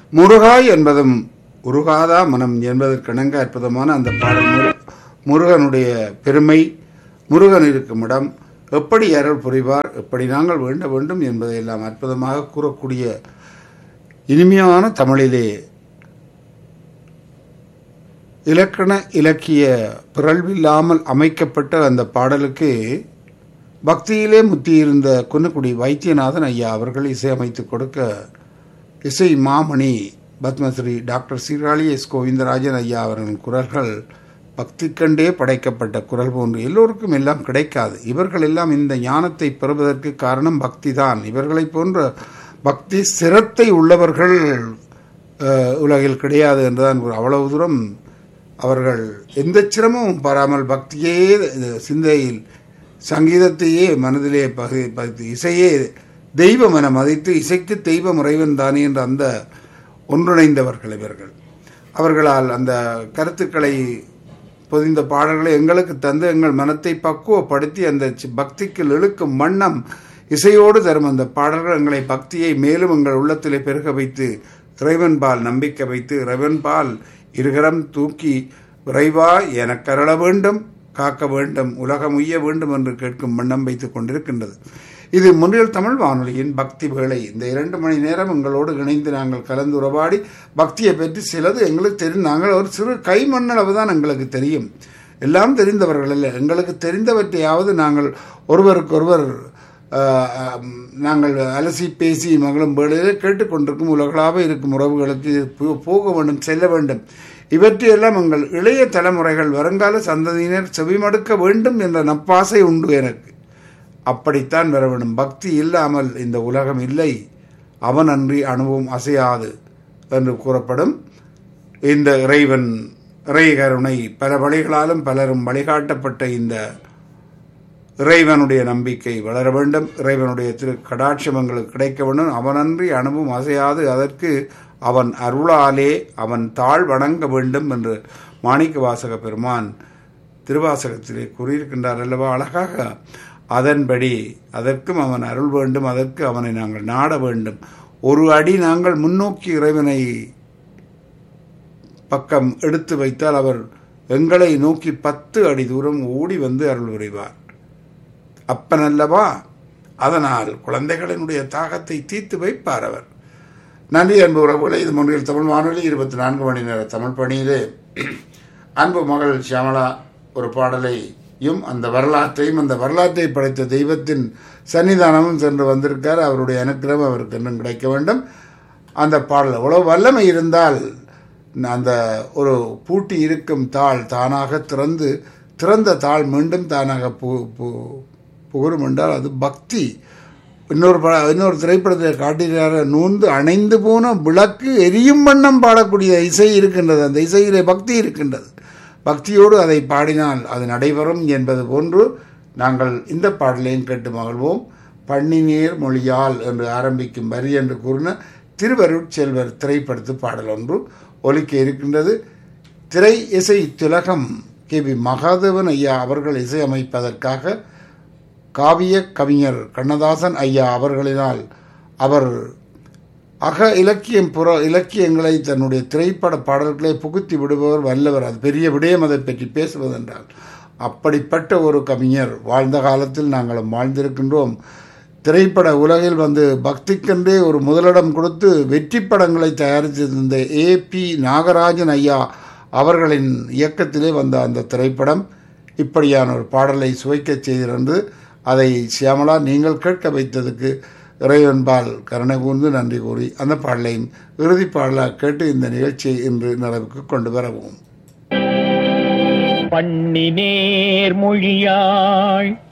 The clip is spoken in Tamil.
முருகா என்பதும் உருகாதா மனம் என்பதற்கிணங்க அற்புதமான அந்த பாடல் முரு- முருகனுடைய பெருமை முருகன் இருக்கும் இடம் எப்படி அருள் புரிவார் எப்படி நாங்கள் வேண்ட வேண்டும் என்பதை எல்லாம் அற்புதமாக கூறக்கூடிய இனிமையான தமிழிலே இலக்கண இலக்கிய பிறழ்வில்லாமல் அமைக்கப்பட்ட அந்த பாடலுக்கு பக்தியிலே முத்தியிருந்த குன்னக்குடி வைத்தியநாதன் ஐயா அவர்கள் இசையமைத்து கொடுக்க இசை மாமணி பத்மஸ்ரீ டாக்டர் சீராளி எஸ் கோவிந்தராஜன் ஐயா அவர்களின் குரல்கள் பக்தி கண்டே படைக்கப்பட்ட குரல் போன்று எல்லோருக்கும் எல்லாம் கிடைக்காது இவர்கள் எல்லாம் இந்த ஞானத்தை பெறுவதற்கு காரணம் பக்தி தான் இவர்களைப் போன்ற பக்தி சிரத்தை உள்ளவர்கள் அஹ், உலகில் கிடையாது என்றுதான் கூறு- அவ்வளவு தூரம் அவர்கள் எந்த சிரமமும் பாராமல் பக்தியே இது சிந்தையில் சங்கீதத்தையே மனதிலே பகு பகுதி இசையே தெய்வம் என மதித்து இசைக்கு தெய்வம் இறைவன் தானே என்ற அந்த ஒன்றிணைந்தவர்கள் இவர்கள் அவர்களால் அந்த கருத்துக்களை பொதிந்த பாடல்களை எங்களுக்கு தந்து எங்கள் மனத்தை பக்குவப்படுத்தி அந்த சி- பக்திக்கு இழுக்கும் வண்ணம் இசையோடு தரும் அந்த பாடல்கள் எங்களை பக்தியை மேலும் எங்கள் உள்ளத்திலே பெருக வைத்து இறைவன் பால் நம்பிக்கை வைத்து இறைவன் பால் இருகரம் தூக்கி விரைவா எனக் அருள வேண்டும் காக்க வேண்டும் உலகம் உய்ய வேண்டும் என்று கேட்கும் வண்ணம் வைத்துக் கொண்டிருக்கின்றது இது முன்னில் தமிழ் வானொலியின் பக்தி வேளை இந்த இரண்டு மணி நேரம் எங்களோடு இணைந்து நாங்கள் கலந்துரையாடி பக்தியை பற்றி சிலது எங்களுக்கு தெரியும் நாங்கள் ஒரு சிறு கைமண்ணளவு தான் எங்களுக்கு தெரியும் எல்லாம் தெரிந்தவர்கள் இல்லை எங்களுக்கு தெரிந்தவற்றையாவது நாங்கள் ஒருவருக்கொருவர் ஆஹ், ஆஹ், நாங்கள் அலசி பேசி மகளும் வேளையில் கேட்டுக்கொண்டிருக்கும் உலகளாக இருக்கும் உறவுகளுக்கு இது போ- போக வேண்டும் செல்ல வேண்டும் இவற்றையெல்லாம் எங்கள் இளைய தலைமுறைகள் வருங்கால சந்ததியினர் செவிமடுக்க வேண்டும் என்ற நப்பாசை உண்டு எனக்கு அப்படித்தான் வர வேண்டும் பக்தி இல்லாமல் இந்த உலகம் இல்லை அவன் அன்றி அணுவும் அசையாது என்று கூறப்படும் இந்த இறைவன் இறை கருணை பல வழிகளாலும் பலரும் வழிகாட்டப்பட்ட இந்த இறைவனுடைய நம்பிக்கை வளர வேண்டும் இறைவனுடைய திரு கடாட்சம் எங்களுக்கு கிடைக்க வேண்டும் அவனன்றி அணுவும் அசையாது அதற்கு அவன் அருளாலே அவன் தாழ் வணங்க வேண்டும் என்று மாணிக்க வாசக பெருமான் திருவாசகத்திலே கூறியிருக்கின்றார் அல்லவா அழகாக அதன்படி அதற்கும் அவன் அருள் வேண்டும் அதற்கு அவனை நாங்கள் நாட வேண்டும் ஒரு அடி நாங்கள் முன்னோக்கி இறைவனை பக்கம் எடுத்து வைத்தால் அவர் எங்களை நோக்கி பத்து அடி தூரம் ஓடி வந்து அருள் புரிவார் அப்பன் அல்லவா அதனால் குழந்தைகளினுடைய தாகத்தை தீர்த்து வைப்பார் அவர் நன்றி அன்பு உறவுகளை இது முன்னில் தமிழ் வானொலி இருபத்தி நான்கு மணி நேர தமிழ் பணியிலே அன்பு மகள் சியாமளா ஒரு பாடலையும் அந்த வரலாற்றையும் அந்த வரலாற்றை படைத்த தெய்வத்தின் சன்னிதானமும் சென்று வந்திருக்கார் அவருடைய அனுக்கிரகம் அவருக்கு இன்னும் கிடைக்க வேண்டும் அந்த பாடல் எவ்வளவு வல்லமை இருந்தால் அந்த ஒரு பூட்டி இருக்கும் தாள் தானாக திறந்து திறந்த தாள் மீண்டும் தானாக பு பு- புகழும் என்றால் அது பக்தி இன்னொரு பட இன்னொரு திரைப்படத்தில் காட்டுகிறார் நூந்து அணைந்து போன விளக்கு எரியும் வண்ணம் பாடக்கூடிய இசை இருக்கின்றது அந்த இசையிலே பக்தி இருக்கின்றது பக்தியோடு அதை பாடினால் அது நடைபெறும் என்பது போன்று நாங்கள் இந்த பாடலையும் கேட்டு மகிழ்வோம் பன்னிநீர் மொழியால் என்று ஆரம்பிக்கும் வரி என்று கூறின திருவருட்செல்வர் திரைப்படத்து பாடல் ஒன்று ஒலிக்க இருக்கின்றது திரை இசை திலகம் கே வி மகாதேவன் ஐயா அவர்கள் இசையமைப்பதற்காக காவிய கவிஞர் கண்ணதாசன் ஐயா அவர்களினால் அவர் அக இலக்கியம் புற இலக்கியங்களை தன்னுடைய திரைப்பட பாடல்களை புகுத்தி விடுபவர் வல்லவர் அது பெரிய விடயம் அதை பற்றி பேசுவதென்றால் அப்படிப்பட்ட ஒரு கவிஞர் வாழ்ந்த காலத்தில் நாங்களும் வாழ்ந்திருக்கின்றோம் திரைப்பட உலகில் வந்து பக்திக்கென்றே ஒரு முதலிடம் கொடுத்து வெற்றி படங்களை தயாரித்திருந்த ஏ பி நாகராஜன் ஐயா அவர்களின் இயக்கத்திலே வந்த அந்த திரைப்படம் இப்படியான ஒரு பாடலை சுவைக்கச் செய்திருந்து அதை சியாமலா நீங்கள் கேட்க வைத்ததுக்கு இறைவன்பால் கருணை கூர்ந்து நன்றி கூறி அந்த பாடலையும் இறுதி பாடலாக கேட்டு இந்த நிகழ்ச்சியை இன்று நிறைவுக்கு கொண்டு வரவும் பண்ணினேர் மொழியாள்